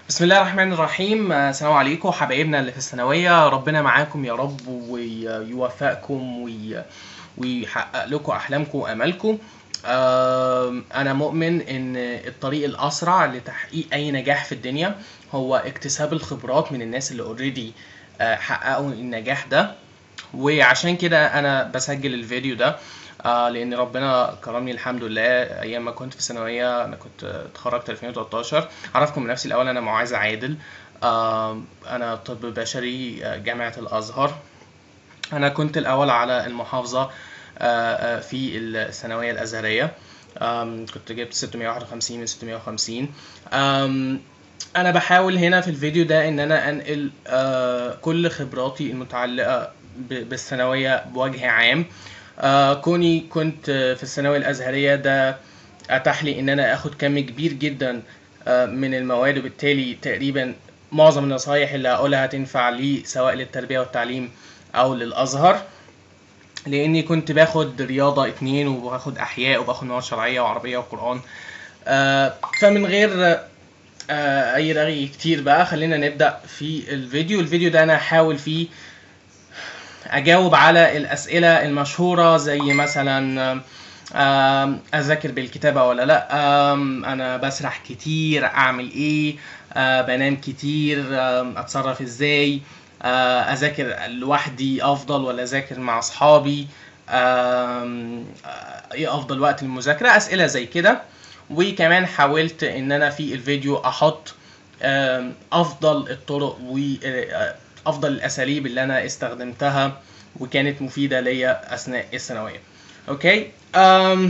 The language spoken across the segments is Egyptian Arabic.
بسم الله الرحمن الرحيم آه، السلام عليكم حبايبنا اللي في الثانوية ربنا معاكم يا رب ويوفقكم وي- ويحقق لكم أحلامكم وأمالكم آم، أنا مؤمن إن الطريق الأسرع لتحقيق أي نجاح في الدنيا هو اكتساب الخبرات من الناس اللي اوريدي حققوا النجاح ده وعشان كده أنا بسجل الفيديو ده آه لان ربنا كرمني الحمد لله ايام ما كنت في ثانويه انا كنت اتخرجت 2013 اعرفكم من نفسي الاول انا معاذ عادل آه انا طب بشري آه، جامعه الازهر انا كنت الاول على المحافظه آه، آه، في الثانويه الازهريه آم، كنت جبت 651 من 650 آم، انا بحاول هنا في الفيديو ده ان انا انقل آه، كل خبراتي المتعلقه ب- بالثانويه بوجه عام آه، كوني كنت آه، في الثانويه الازهريه ده اتاح لي ان انا اخد كم كبير جدا آه، من المواد وبالتالي تقريبا معظم النصايح اللي هقولها هتنفع لي سواء للتربيه والتعليم او للازهر لاني كنت باخد رياضه اتنين وباخد احياء وباخد مواد شرعيه وعربيه وقران آه، فمن غير آه، اي رغي كتير بقى خلينا نبدا في الفيديو الفيديو ده انا هحاول فيه اجاوب على الاسئله المشهوره زي مثلا آم، اذاكر بالكتابه ولا لا آم، انا بسرح كتير اعمل ايه آه، بنام كتير آم، اتصرف ازاي آه، اذاكر لوحدي افضل ولا اذاكر مع اصحابي آم، آه، ايه افضل وقت للمذاكره اسئله زي كده وكمان حاولت ان انا في الفيديو احط آم، افضل الطرق وافضل الاساليب اللي انا استخدمتها وكانت مفيده ليا اثناء الثانويه اوكي أم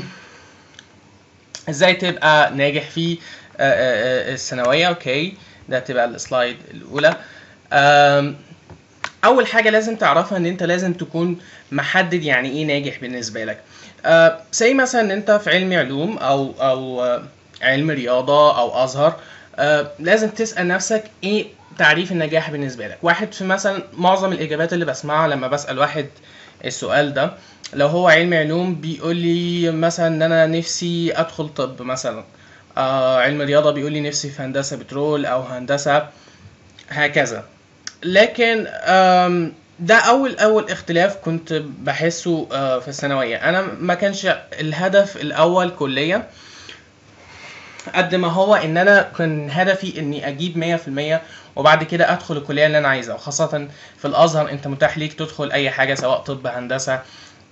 ازاي تبقى ناجح في آه، آه، آه، الثانويه اوكي ده تبقى السلايد الاولى أم، اول حاجه لازم تعرفها ان انت لازم تكون محدد يعني ايه ناجح بالنسبه لك زي مثلا ان انت في علم علوم او او آه، علم رياضه او ازهر آه، لازم تسال نفسك ايه تعريف النجاح بالنسبه لك واحد في مثلا معظم الاجابات اللي بسمعها لما بسال واحد السؤال ده لو هو علم علوم بيقول لي مثلا ان انا نفسي ادخل طب مثلا آه علم رياضه بيقول لي نفسي في هندسه بترول او هندسه هكذا لكن آم، ده اول اول اختلاف كنت بحسه آه، في الثانويه انا ما كانش الهدف الاول كليه قد ما هو ان انا كان هدفي اني اجيب 100% وبعد كده ادخل الكليه اللي انا عايزها وخاصه في الازهر انت متاح ليك تدخل اي حاجه سواء طب هندسه آه،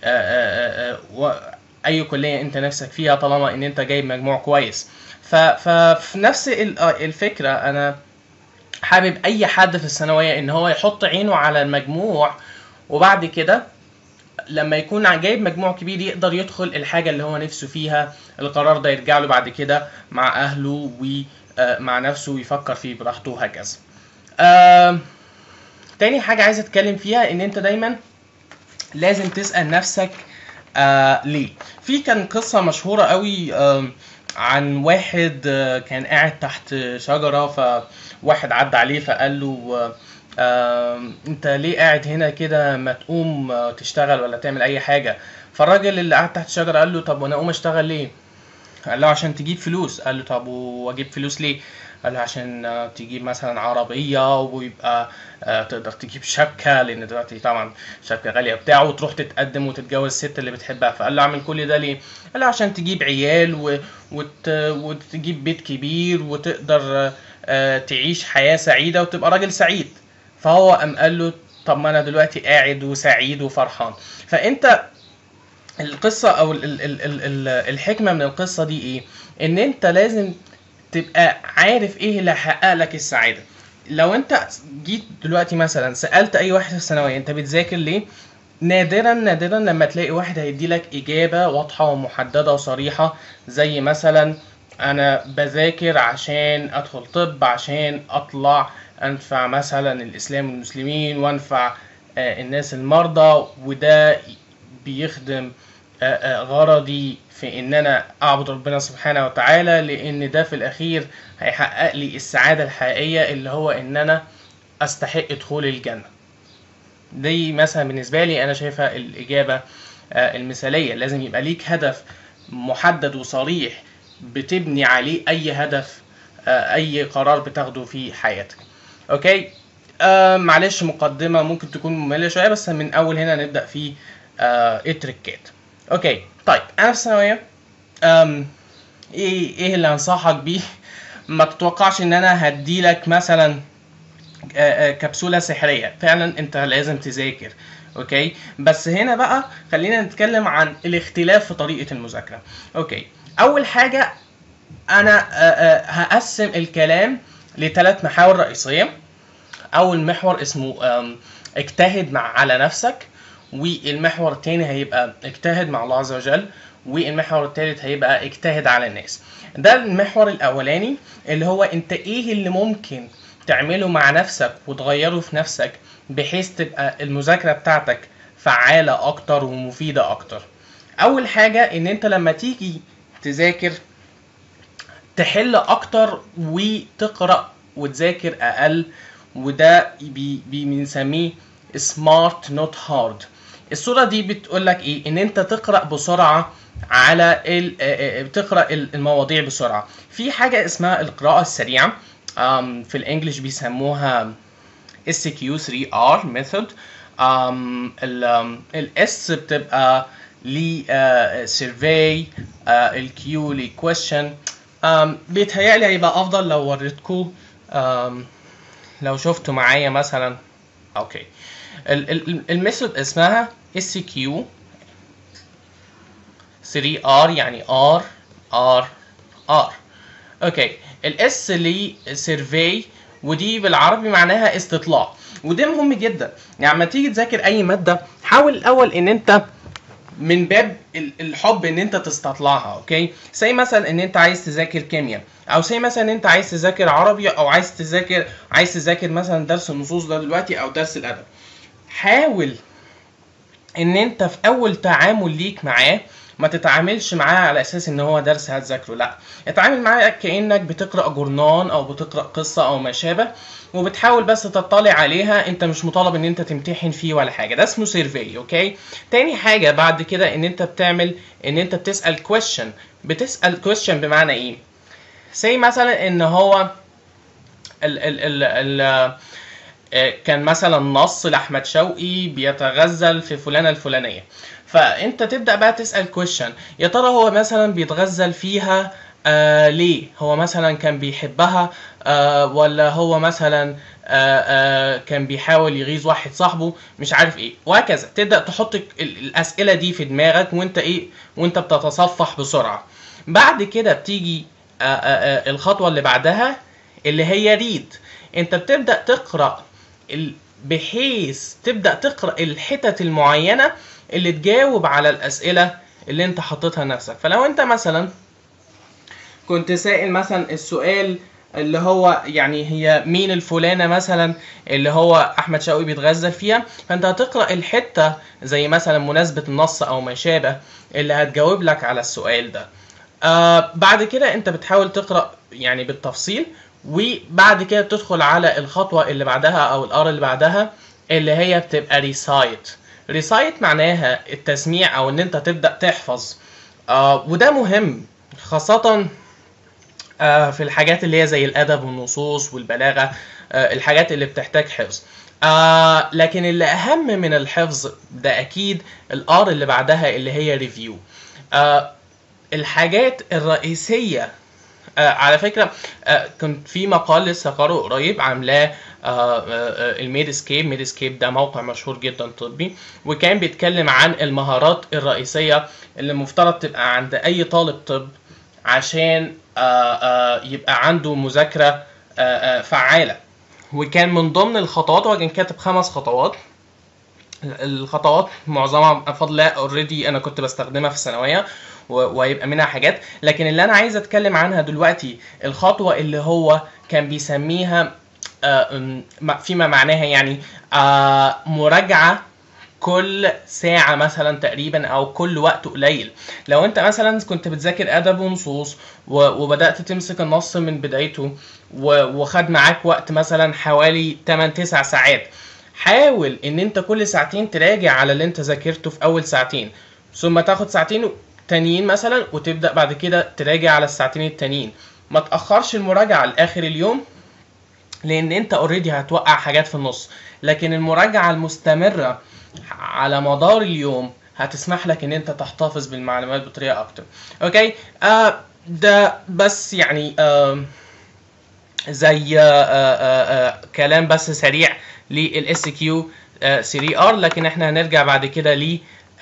آه، آه، و- اي كليه انت نفسك فيها طالما ان انت جايب مجموع كويس ف- ففي نفس ال- آه، الفكره انا حابب اي حد في الثانويه ان هو يحط عينه على المجموع وبعد كده لما يكون ع- جايب مجموع كبير يقدر يدخل الحاجه اللي هو نفسه فيها القرار ده يرجع له بعد كده مع اهله ومع نفسه ويفكر فيه براحته وهكذا آم، تاني حاجه عايز اتكلم فيها ان انت دايما لازم تسال نفسك آه ليه في كان قصه مشهوره قوي آم، عن واحد آه، كان قاعد تحت شجره فواحد عدى عليه فقال له آه، آم، انت ليه قاعد هنا كده ما تقوم آه، تشتغل ولا تعمل اي حاجه فالراجل اللي قاعد تحت الشجره قال له طب وانا اقوم اشتغل ليه قال له عشان تجيب فلوس قال له طب واجيب فلوس ليه قال له عشان آه، تجيب مثلا عربية ويبقى آه، تقدر تجيب شبكة لأن دلوقتي طبعا شبكة غالية بتاعه وتروح تتقدم وتتجوز الست اللي بتحبها فقال له أعمل كل ده ليه؟ قال له عشان تجيب عيال و... وت... وتجيب بيت كبير وتقدر آه، آه، تعيش حياة سعيدة وتبقى راجل سعيد فهو قام قال له طب ما أنا دلوقتي قاعد وسعيد وفرحان فأنت القصة أو ال ال ال ال ال الحكمة من القصة دي إيه؟ إن أنت لازم تبقى عارف إيه اللي هيحقق لك السعادة. لو أنت جيت دلوقتي مثلا سألت أي واحد في الثانوية أنت بتذاكر ليه؟ نادرا نادرا لما تلاقي واحد هيدي لك إجابة واضحة ومحددة وصريحة زي مثلا أنا بذاكر عشان أدخل طب عشان أطلع أنفع مثلا الإسلام والمسلمين وأنفع آه، الناس المرضى وده بيخدم آه، آه، غرضي في ان انا اعبد ربنا سبحانه وتعالى لان ده في الاخير هيحقق لي السعادة الحقيقية اللي هو ان انا استحق دخول الجنة دي مثلا بالنسبة لي انا شايفها الاجابة آه، المثالية لازم يبقى ليك هدف محدد وصريح بتبني عليه اي هدف آه، اي قرار بتاخده في حياتك اوكي آه معلش مقدمه ممكن تكون ممله شويه بس من اول هنا نبدا في آه التريكات اوكي طيب انا في الثانويه آم، ايه ايه اللي انصحك بيه ما تتوقعش ان انا هديلك مثلا آه، آه، كبسوله سحريه فعلا انت لازم تذاكر اوكي بس هنا بقى خلينا نتكلم عن الاختلاف في طريقه المذاكره اوكي اول حاجه انا آه، آه، هقسم الكلام لثلاث محاور رئيسيه اول محور اسمه آم، اجتهد مع على نفسك والمحور الثاني هيبقى اجتهد مع الله عز وجل والمحور الثالث هيبقى اجتهد على الناس ده المحور الاولاني اللي هو انت ايه اللي ممكن تعمله مع نفسك وتغيره في نفسك بحيث تبقى المذاكره بتاعتك فعاله اكتر ومفيده اكتر اول حاجه ان انت لما تيجي تذاكر تحل اكتر وتقرا وتذاكر اقل وده بي بي بنسميه سمارت نوت هارد الصوره دي بتقول لك ايه ان انت تقرا بسرعه على ال... آه، آه، بتقرا ال- المواضيع بسرعه في حاجه اسمها القراءه السريعه آم، في الانجليش بيسموها SQ3R method um, ال um, S بتبقى لي uh, survey uh, ال Q لي question um, بيتهيألي هيبقى أفضل لو وريتكم um, لو شفتوا معايا مثلا اوكي ال- ال- الميثود اسمها SQ 3R يعني R R R اوكي الاس اللي سيرفي ودي بالعربي معناها استطلاع وده مهم جدا يعني لما تيجي تذاكر اي ماده حاول الاول ان انت من باب ال- الحب ان انت تستطلعها اوكي زي مثلا ان انت عايز تذاكر كيمياء او زي مثلا ان انت عايز تذاكر عربي او عايز تذاكر عايز تذاكر مثلا درس النصوص ده دلوقتي او درس الادب حاول ان انت في اول تعامل ليك معاه ما تتعاملش معاه على اساس ان هو درس هتذاكره لا اتعامل معاه كانك بتقرا جورنان او بتقرا قصه او ما شابه وبتحاول بس تطلع عليها انت مش مطالب ان انت تمتحن فيه ولا حاجه ده اسمه سيرفي اوكي تاني حاجه بعد كده ان انت بتعمل ان انت بتسال كويشن بتسال كويشن بمعنى ايه زي مثلا ان هو ال ال ال ال آه، كان مثلا نص لاحمد شوقي بيتغزل في فلانه الفلانيه فانت تبدا بقى تسال كويشن يا ترى هو مثلا بيتغزل فيها آه ليه هو مثلا كان بيحبها آه ولا هو مثلا آه آه كان بيحاول يغيظ واحد صاحبه مش عارف ايه وهكذا تبدا تحط ال- الاسئله دي في دماغك وانت ايه وانت بتتصفح بسرعه بعد كده بتيجي آه آه آه الخطوه اللي بعدها اللي هي ريد انت بتبدا تقرا ال- بحيث تبدا تقرا الحتت المعينه اللي تجاوب على الاسئله اللي انت حاططها لنفسك فلو انت مثلا كنت سائل مثلا السؤال اللي هو يعني هي مين الفلانة مثلا اللي هو أحمد شوقي بيتغزل فيها فأنت هتقرأ الحتة زي مثلا مناسبة النص أو ما شابه اللي هتجاوب لك على السؤال ده آه بعد كده أنت بتحاول تقرأ يعني بالتفصيل وبعد كده تدخل على الخطوة اللي بعدها أو الآر اللي بعدها اللي هي بتبقى ريسايت ريسايت معناها التسميع أو إن أنت تبدأ تحفظ آه وده مهم خاصة آه، في الحاجات اللي هي زي الادب والنصوص والبلاغه آه، الحاجات اللي بتحتاج حفظ آه لكن اللي اهم من الحفظ ده اكيد الار اللي بعدها اللي هي ريفيو آه الحاجات الرئيسيه آه على فكره آه كنت في مقال لسه قارئه قريب عاملاه آه آه آه، الميدسكيب ميدسكيب ده موقع مشهور جدا طبي وكان بيتكلم عن المهارات الرئيسيه اللي المفترض تبقى عند اي طالب طب عشان آه، آه، يبقى عنده مذاكره آه، آه، فعاله وكان من ضمن الخطوات هو كان كاتب خمس خطوات الخطوات معظمها بفضل الله اوريدي انا كنت بستخدمها في الثانويه و- وهيبقى منها حاجات لكن اللي انا عايز اتكلم عنها دلوقتي الخطوه اللي هو كان بيسميها آه، م- فيما معناها يعني آه، مراجعه كل ساعة مثلا تقريبا أو كل وقت قليل لو أنت مثلا كنت بتذاكر أدب ونصوص و- وبدأت تمسك النص من بدايته و- وخد معاك وقت مثلا حوالي 8 9 ساعات حاول ان انت كل ساعتين تراجع على اللي انت ذاكرته في اول ساعتين ثم تاخد ساعتين تانيين مثلا وتبدا بعد كده تراجع على الساعتين التانيين ما تاخرش المراجعه لاخر اليوم لان انت اوريدي هتوقع حاجات في النص لكن المراجعه المستمره على مدار اليوم هتسمح لك ان انت تحتفظ بالمعلومات بطريقه اكتر اوكي آه ده بس يعني آه زي آه آه آه كلام بس سريع للاس كيو 3 ار لكن احنا هنرجع بعد كده ل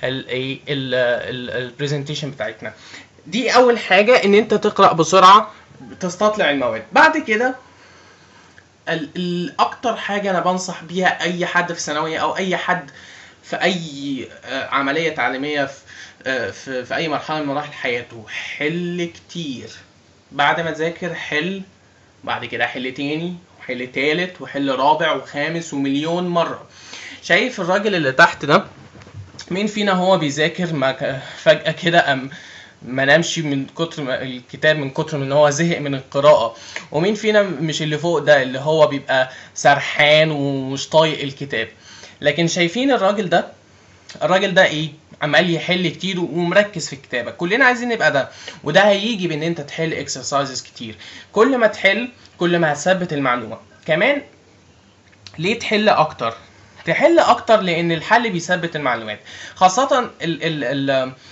البرزنتيشن بتاعتنا دي اول حاجه ان انت تقرا بسرعه تستطلع المواد بعد كده ال- الاكتر حاجه انا بنصح بيها اي حد في ثانويه او اي حد في اي آه، عمليه تعليميه في آه، في في اي مرحله من مراحل حياته حل كتير بعد ما تذاكر حل بعد كده حل تاني وحل تالت وحل رابع وخامس ومليون مره شايف الراجل اللي تحت ده مين فينا هو بيذاكر ما ك- فجأة كده أم ما نامش من كتر ما الكتاب من كتر من ان هو زهق من القراءة ومين فينا مش اللي فوق ده اللي هو بيبقى سرحان ومش طايق الكتاب لكن شايفين الراجل ده الراجل ده ايه عمال يحل كتير ومركز في الكتابة كلنا عايزين نبقى ده وده هيجي بان انت تحل اكسرسايزز كتير كل ما تحل كل ما هتثبت المعلومة كمان ليه تحل اكتر تحل اكتر لان الحل بيثبت المعلومات خاصه ال ال ال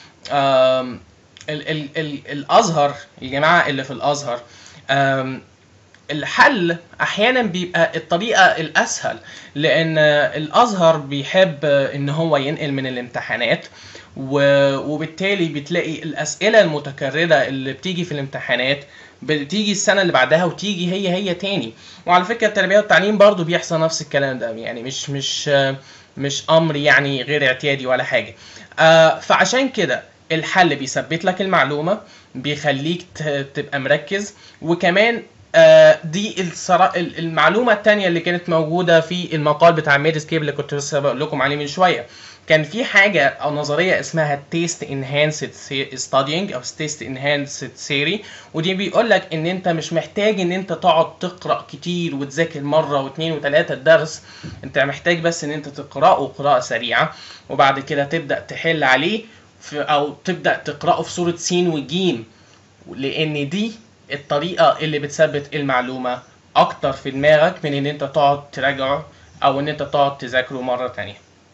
آم، ال ال ال الازهر الجماعه اللي في الازهر آم، الحل احيانا بيبقى الطريقه الاسهل لان الازهر بيحب ان هو ينقل من الامتحانات و- وبالتالي بتلاقي الاسئله المتكرره اللي بتيجي في الامتحانات بتيجي السنه اللي بعدها وتيجي هي هي تاني وعلى فكره التربيه والتعليم برضو بيحصل نفس الكلام ده يعني مش مش مش امر يعني غير اعتيادي ولا حاجه آه، فعشان كده الحل بيثبت لك المعلومه بيخليك ت- تبقى مركز وكمان آه، دي الصرا... ال- المعلومه التانية اللي كانت موجوده في المقال بتاع ميدسكيب اللي كنت لسه بقول لكم عليه من شويه كان في حاجه او نظريه اسمها تيست انهانسد ستادينج او تيست انهانسد ثيوري ودي بيقول لك ان انت مش محتاج ان انت تقعد تقرا كتير وتذاكر مره واثنين وثلاثه الدرس انت محتاج بس ان انت تقراه قراءه سريعه وبعد كده تبدا تحل عليه في او تبدا تقراه في صوره سين وجيم لان دي الطريقه اللي بتثبت المعلومه اكتر في دماغك من ان انت تقعد تراجعه او ان انت تقعد تذاكره مره تانية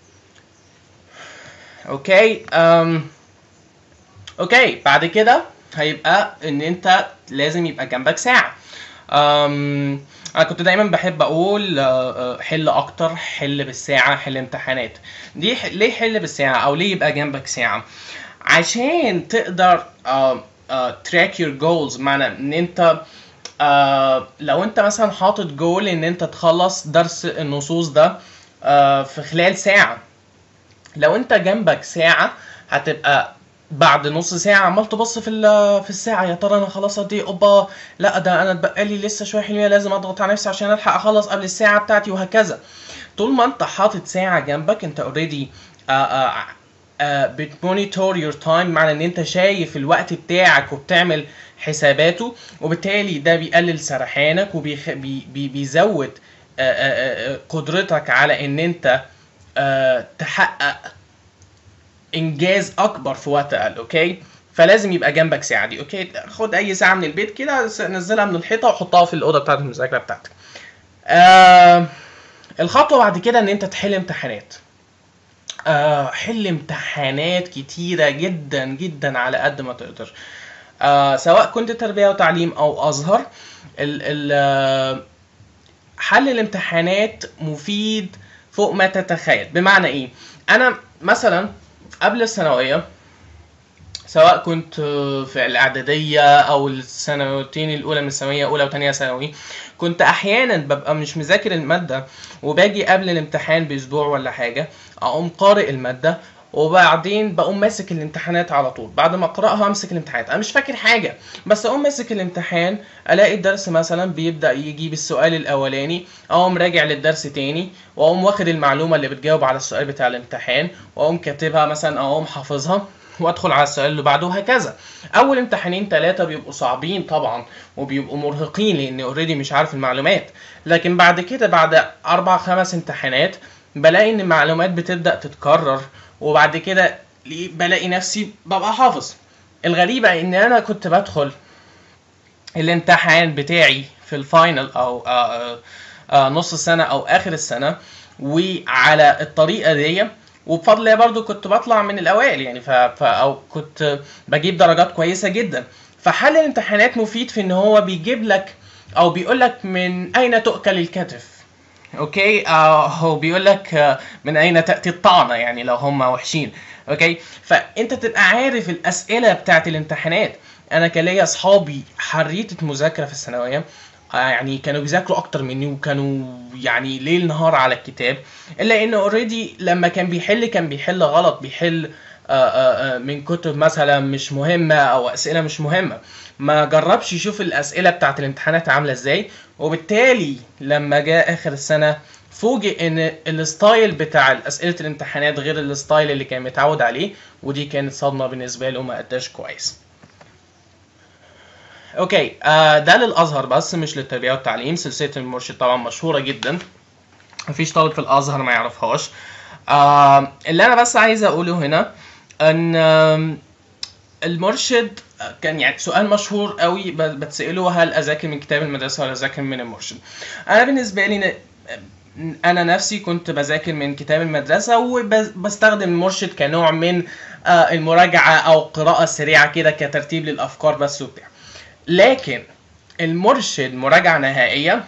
اوكي أم. اوكي بعد كده هيبقى ان انت لازم يبقى جنبك ساعه أم. انا كنت دايما بحب اقول آه، آه، حل اكتر حل بالساعه حل امتحانات دي ح- ليه حل بالساعه او ليه يبقى جنبك ساعه عشان تقدر تراك يور جولز معنى ان انت آه لو انت مثلا حاطط جول ان انت تخلص درس النصوص ده آه في خلال ساعه لو انت جنبك ساعه هتبقى بعد نص ساعة عمال تبص في ال- في الساعة يا ترى انا خلاص قد ايه اوبا لا ده انا اتبقى لي لسه شوية حلوين لازم اضغط على نفسي عشان الحق اخلص قبل الساعة بتاعتي وهكذا طول ما انت حاطط ساعة جنبك انت اوريدي بتمونيتور يور تايم معنى ان انت شايف الوقت بتاعك وبتعمل حساباته وبالتالي ده بيقلل سرحانك وبيزود قدرتك على ان انت آه، تحقق انجاز اكبر في وقت اقل اوكي فلازم يبقى جنبك ساعه دي اوكي خد اي ساعه من البيت كده س- نزلها من الحيطه وحطها في الاوضه بتاعت المذاكره بتاعتك آه الخطوه بعد كده ان انت تحل امتحانات آه حل امتحانات كتيره جدا جدا على قد ما تقدر آه سواء كنت تربيه وتعليم او ازهر ال ال آه، حل الامتحانات مفيد فوق ما تتخيل بمعنى ايه انا مثلا قبل الثانويه سواء كنت في الاعداديه او السنتين الاولى من الثانويه اولى وثانيه ثانوي كنت احيانا ببقى مش مذاكر الماده وباجي قبل الامتحان باسبوع ولا حاجه اقوم قارئ الماده وبعدين بقوم ماسك الامتحانات على طول بعد ما اقراها امسك الامتحانات انا مش فاكر حاجه بس اقوم ماسك الامتحان الاقي الدرس مثلا بيبدا يجيب السؤال الاولاني اقوم راجع للدرس تاني واقوم واخد المعلومه اللي بتجاوب على السؤال بتاع الامتحان واقوم كاتبها مثلا اقوم حافظها وادخل على السؤال اللي بعده وهكذا اول امتحانين ثلاثه بيبقوا صعبين طبعا وبيبقوا مرهقين لان اوريدي مش عارف المعلومات لكن بعد كده بعد اربع خمس امتحانات بلاقي ان المعلومات بتبدا تتكرر وبعد كده بلاقي نفسي ببقى حافظ الغريبه ان انا كنت بدخل الامتحان بتاعي في الفاينل او آه، آه، نص السنه او اخر السنه وعلى الطريقه دي وبفضل الله برضو كنت بطلع من الاوائل يعني ف... ف... او كنت بجيب درجات كويسه جدا فحل الامتحانات مفيد في ان هو بيجيب لك او بيقول لك من اين تؤكل الكتف اوكي آه هو بيقول لك آه من اين تاتي الطعنه يعني لو هم وحشين اوكي فانت تبقى عارف الاسئله بتاعت الامتحانات انا كان ليا اصحابي حريته مذاكره في الثانويه آه يعني كانوا بيذاكروا اكتر مني وكانوا يعني ليل نهار على الكتاب الا انه اوريدي لما كان بيحل كان بيحل غلط بيحل آه، آه، آه، من كتب مثلا مش مهمه او اسئله مش مهمه ما جربش يشوف الاسئله بتاعت الامتحانات عامله ازاي وبالتالي لما جاء اخر السنه فوجئ ان الستايل بتاع اسئله الامتحانات غير الستايل اللي كان متعود عليه ودي كانت صدمه بالنسبه له ما اداش كويس اوكي آه ده للازهر بس مش للتربيه والتعليم سلسله المرشد طبعا مشهوره جدا مفيش طالب في الازهر ما يعرفهاش آه اللي انا بس عايز اقوله هنا ان آم، المرشد كان يعني سؤال مشهور قوي ب- بتسأله هل اذاكر من كتاب المدرسه ولا اذاكر من المرشد انا بالنسبه لي ن- انا نفسي كنت بذاكر من كتاب المدرسه وبستخدم المرشد كنوع من آه، المراجعه او قراءه سريعه كده كترتيب للافكار بس وبتاع لكن المرشد مراجعه نهائيه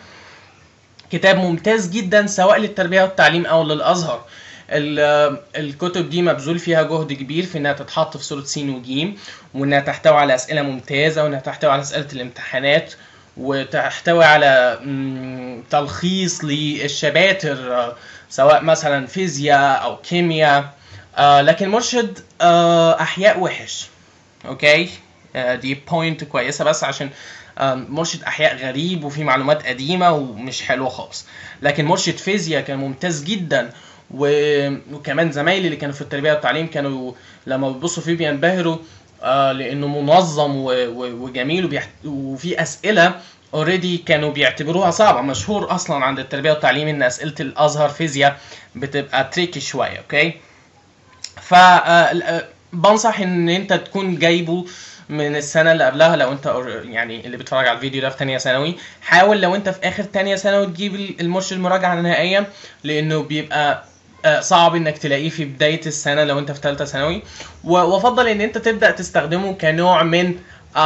كتاب ممتاز جدا سواء للتربيه والتعليم او للازهر ال- الكتب دي مبذول فيها جهد كبير في انها تتحط في صوره سين وجيم وانها تحتوي على اسئله ممتازه وانها تحتوي على اسئله الامتحانات وتحتوي على مم، تلخيص للشباتر آه، سواء مثلا فيزياء او كيمياء آه، لكن مرشد آه، احياء وحش اوكي آه، دي بوينت كويسه بس عشان آم، مرشد احياء غريب وفي معلومات قديمه ومش حلوه خالص لكن مرشد فيزياء كان ممتاز جدا و- وكمان زمايلي اللي كانوا في التربيه والتعليم كانوا لما بيبصوا فيه بينبهروا آه، لانه منظم و- و- وجميل وبيحت... وفي اسئله اوريدي كانوا بيعتبروها صعبه مشهور اصلا عند التربيه والتعليم ان اسئله الازهر فيزياء بتبقى تريكي شويه اوكي ف آه، آه، بنصح ان انت تكون جايبه من السنه اللي قبلها لو انت أور- يعني اللي بيتفرج على الفيديو ده في تانية ثانوي حاول لو انت في اخر تانية ثانوي تجيب المرشد المراجعه النهائيه لانه بيبقى آه، صعب انك تلاقيه في بدايه السنه لو انت في ثالثه ثانوي و- وافضل ان انت تبدا تستخدمه كنوع من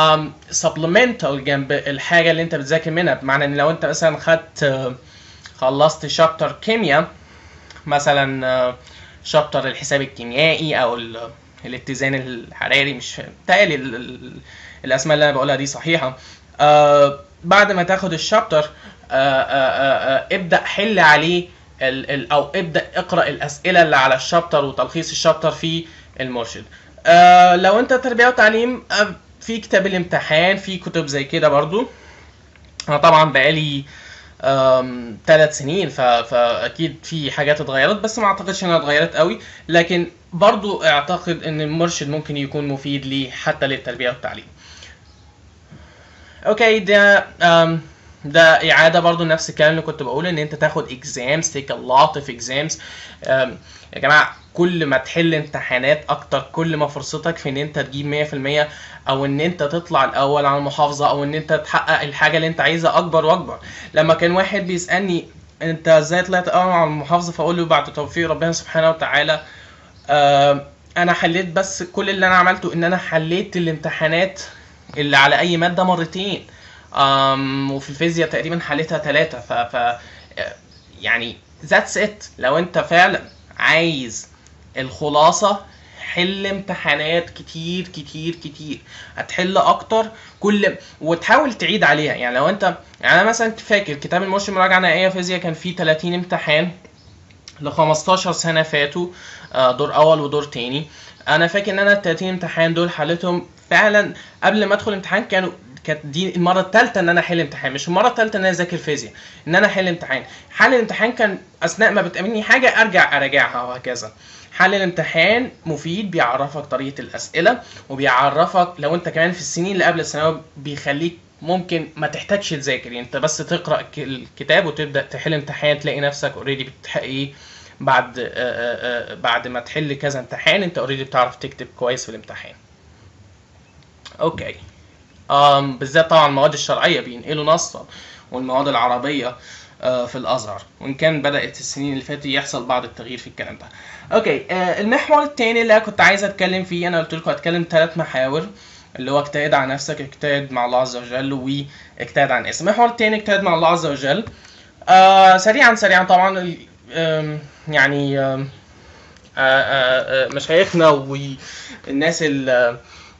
سبلمنتال جنب الحاجه اللي انت بتذاكر منها بمعنى ان لو انت مثلا خدت آه، خلصت شابتر كيمياء مثلا آه، شابتر الحساب الكيميائي او ال- الاتزان الحراري مش تالي الاسماء اللي انا بقولها دي صحيحه آه بعد ما تاخد الشابتر آه آه آه ابدا حل عليه ال ال او ابدا اقرا الاسئله اللي على الشابتر وتلخيص الشابتر في المرشد آه لو انت تربيه وتعليم آه في كتاب الامتحان في كتب زي كده برضو انا طبعا بقالي ثلاث سنين ف... فاكيد في حاجات اتغيرت بس ما اعتقدش انها اتغيرت قوي لكن برضو اعتقد ان المرشد ممكن يكون مفيد ليه حتى للتربيه والتعليم اوكي ده um, ده اعاده برضو نفس الكلام اللي كنت بقوله ان انت تاخد exams take a lot of exams um, يا جماعه كل ما تحل امتحانات اكتر كل ما فرصتك في ان انت تجيب 100% او ان انت تطلع الاول على المحافظه او ان انت تحقق الحاجه اللي انت عايزها اكبر واكبر لما كان واحد بيسالني انت ازاي طلعت اول على المحافظه فاقول له بعد توفيق ربنا سبحانه وتعالى آه انا حليت بس كل اللي انا عملته ان انا حليت الامتحانات اللي على اي ماده مرتين um, وفي الفيزياء تقريبا حليتها ثلاثه ف, ف يعني ذاتس ات لو انت فعلا عايز الخلاصه حل امتحانات كتير كتير كتير هتحل اكتر كل وتحاول تعيد عليها يعني لو انت يعني انا مثلا فاكر كتاب المرشد مراجعه نهائيه فيزياء كان فيه 30 امتحان ل 15 سنه فاتوا دور اول ودور تاني انا فاكر ان انا ال 30 امتحان دول حليتهم فعلا قبل ما ادخل الامتحان كانوا كانت دي المره الثالثه ان انا احل امتحان مش المره الثالثه ان انا اذاكر فيزياء ان انا احل امتحان حل الامتحان كان اثناء ما بتقابلني حاجه ارجع اراجعها وهكذا حل الامتحان مفيد بيعرفك طريقه الاسئله وبيعرفك لو انت كمان في السنين اللي قبل الثانويه بيخليك ممكن ما تحتاجش تذاكر يعني انت بس تقرا الكتاب وتبدا تحل امتحان تلاقي نفسك اوريدي بتحقق ايه بعد آآ آآ بعد ما تحل كذا امتحان انت اوريدي بتعرف تكتب كويس في الامتحان اوكي آم، بالذات طبعا المواد الشرعيه بينقلوا نصا والمواد العربيه آه، في الازهر وان كان بدات السنين اللي فاتت يحصل بعض التغيير في الكلام ده اوكي آه، المحور الثاني اللي أنا كنت عايز اتكلم فيه انا قلت لكم هتكلم ثلاث محاور اللي هو اجتهد على نفسك اجتهد مع الله عز وجل واجتهد عن اسم المحور الثاني اجتهد مع الله عز وجل آه سريعا سريعا طبعا ال- آم، يعني آم، آه، آه، آه، مشايخنا والناس اللي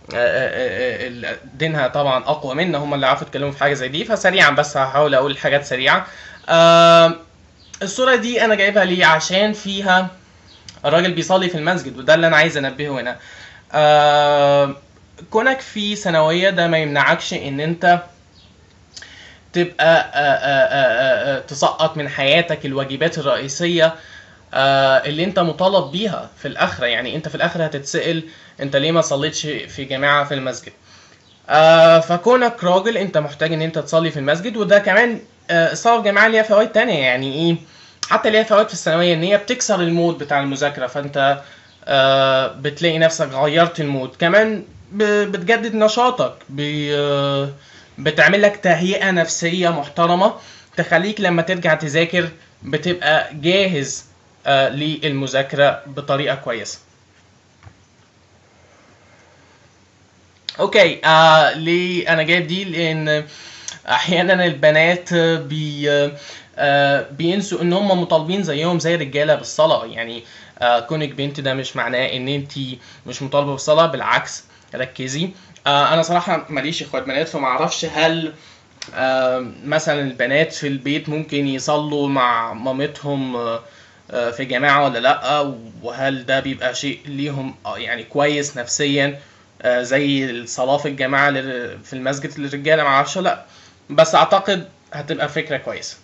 دينها طبعا اقوى منا هم اللي عارفوا يتكلموا في حاجه زي دي فسريعا بس هحاول اقول حاجات سريعه آم، الصوره دي انا جايبها ليه عشان فيها الراجل بيصلي في المسجد وده اللي انا عايز انبهه هنا آم، كونك في ثانويه ده ما يمنعكش ان انت تبقى آه، آه، آه، آه، تسقط من حياتك الواجبات الرئيسيه آه، اللي انت مطالب بيها في الاخره يعني انت في الاخره هتتسال انت ليه ما صليتش في جماعه في المسجد آه، فكونك راجل انت محتاج ان انت تصلي في المسجد وده كمان آه، الصلاه في جماعه ليها فوائد تانية يعني ايه حتى ليها فوائد في الثانويه ان هي بتكسر المود بتاع المذاكره فانت آه، بتلاقي نفسك غيرت المود كمان ب- بتجدد نشاطك ب- آه، بتعمل لك تهيئه نفسيه محترمه تخليك لما ترجع تذاكر بتبقى جاهز آه، للمذاكره بطريقه كويسه اوكي آه ليه انا جايب دي لان احيانا البنات بي آه بينسوا ان هم مطالبين زيهم زي الرجاله بالصلاه يعني آه كونك بنت ده مش معناه ان انت مش مطالبه بالصلاه بالعكس ركزي آه انا صراحه ماليش اخوات بنات فما اعرفش هل آه مثلا البنات في البيت ممكن يصلوا مع مامتهم آه آه، في جماعه ولا لا وهل ده بيبقى شيء ليهم آه، يعني كويس نفسيا آه، زي الصلاه في الجماعه لل- في المسجد للرجاله ما اعرفش لا بس اعتقد هتبقى فكره كويسه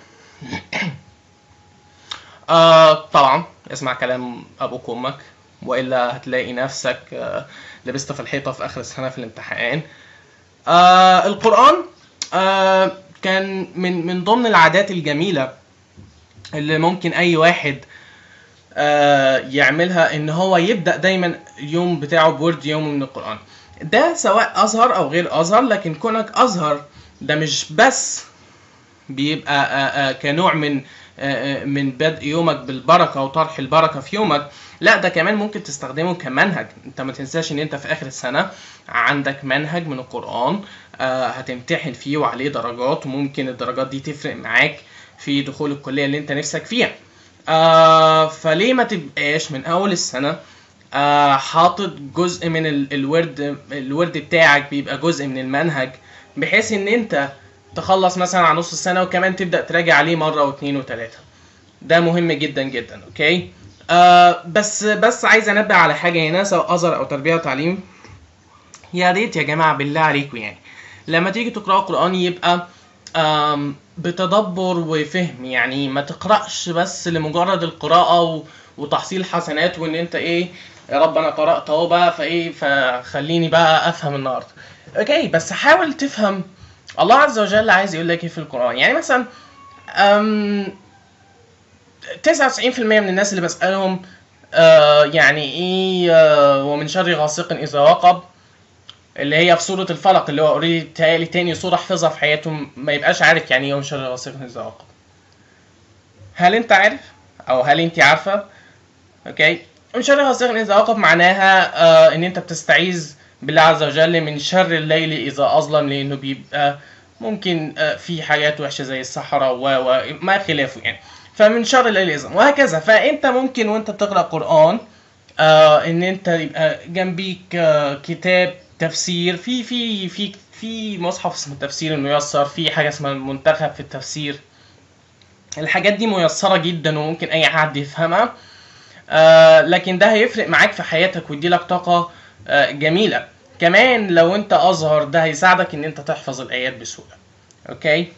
آه طبعا اسمع كلام ابوك وامك والا هتلاقي نفسك آه لبست في الحيطه في اخر السنه في الامتحان آه القران آه كان من من ضمن العادات الجميله اللي ممكن اي واحد آه، يعملها ان هو يبدا دايما اليوم بتاعه بورد يوم من القران ده سواء ازهر او غير ازهر لكن كونك ازهر ده مش بس بيبقى آه، آه، كنوع من آه، آه، من بدء يومك بالبركه وطرح البركه في يومك لا ده كمان ممكن تستخدمه كمنهج انت ما تنساش ان انت في اخر السنه عندك منهج من القران آه، هتمتحن فيه وعليه درجات وممكن الدرجات دي تفرق معاك في دخول الكليه اللي انت نفسك فيها آه فليه ما تبقاش من اول السنه آه حاطط جزء من ال- الورد الورد بتاعك بيبقى جزء من المنهج بحيث ان انت تخلص مثلا على نص السنه وكمان تبدا تراجع عليه مره واثنين وثلاثه ده مهم جدا جدا اوكي آه بس بس عايز انبه على حاجه هنا سواء ازهر او تربيه وتعليم يا ريت يا جماعه بالله عليكم يعني لما تيجي تقراوا قران يبقى آم، بتدبر وفهم يعني ما تقراش بس لمجرد القراءه و... وتحصيل حسنات وان انت ايه يا رب انا قرات اهو بقى فايه فخليني بقى افهم النهارده اوكي بس حاول تفهم الله عز وجل عايز يقول لك ايه في القران يعني مثلا أم 99% من الناس اللي بسالهم آه يعني ايه آه ومن شر غاسق اذا وقب اللي هي في سوره الفلق اللي هو اوريدي تهيألي تاني سوره حفظها في حياته ما يبقاش عارف يعني ايه ومن شر غاسق اذا وقب هل انت عارف او هل انت عارفه اوكي من شر غاسق اذا وقب معناها آه ان انت بتستعيذ بالله عز وجل من شر الليل اذا اظلم لانه بيبقى ممكن آه في حاجات وحشه زي الصحراء و وما خلافه يعني فمن شر الليل اذا وهكذا فانت ممكن وانت بتقرا قران آه ان انت يبقى جنبيك آه كتاب تفسير في في في في مصحف اسمه التفسير الميسر في حاجه اسمها المنتخب في التفسير الحاجات دي ميسره جدا وممكن اي حد يفهمها آه لكن ده هيفرق معاك في حياتك ويديلك طاقه آه جميله كمان لو انت ازهر ده هيساعدك ان انت تحفظ الايات بسهوله اوكي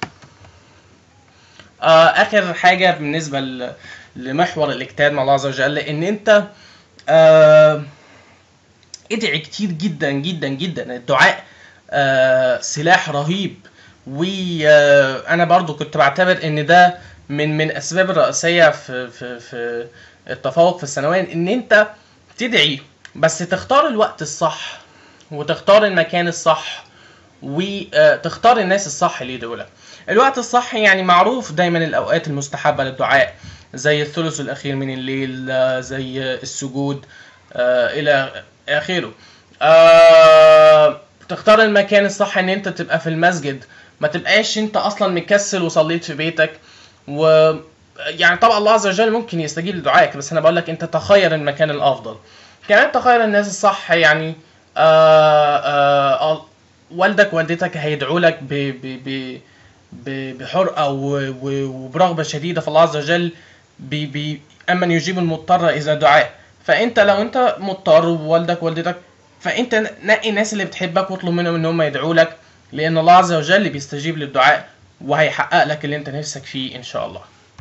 آه اخر حاجه بالنسبه ل- لمحور الاجتهاد مع الله عز وجل ان انت آه ادعي كتير جدا جدا جدا الدعاء آه سلاح رهيب وانا برضو كنت بعتبر ان ده من من الاسباب الرئيسيه في في في التفوق في الثانويه ان انت تدعي بس تختار الوقت الصح وتختار المكان الصح وتختار الناس الصح اللي يدعوا لك الوقت الصح يعني معروف دايما الاوقات المستحبه للدعاء زي الثلث الاخير من الليل آه، زي السجود آه، الى اخره آه، تختار المكان الصح ان انت تبقى في المسجد ما تبقاش انت اصلا مكسل وصليت في بيتك و يعني طبعا الله عز وجل ممكن يستجيب لدعائك بس انا بقول لك انت تخير المكان الافضل كمان تخير الناس الصح يعني آآ آآ والدك والدتك هيدعوا لك ب ب ب ب- بحرقه و- و- وبرغبه شديده في الله عز وجل بي بي امن يجيب المضطر اذا دعاه فانت لو انت مضطر ووالدك والدتك فانت نقي الناس اللي بتحبك واطلب منهم ان هم يدعوا لك لان الله عز وجل بيستجيب للدعاء وهيحقق لك اللي انت نفسك فيه ان شاء الله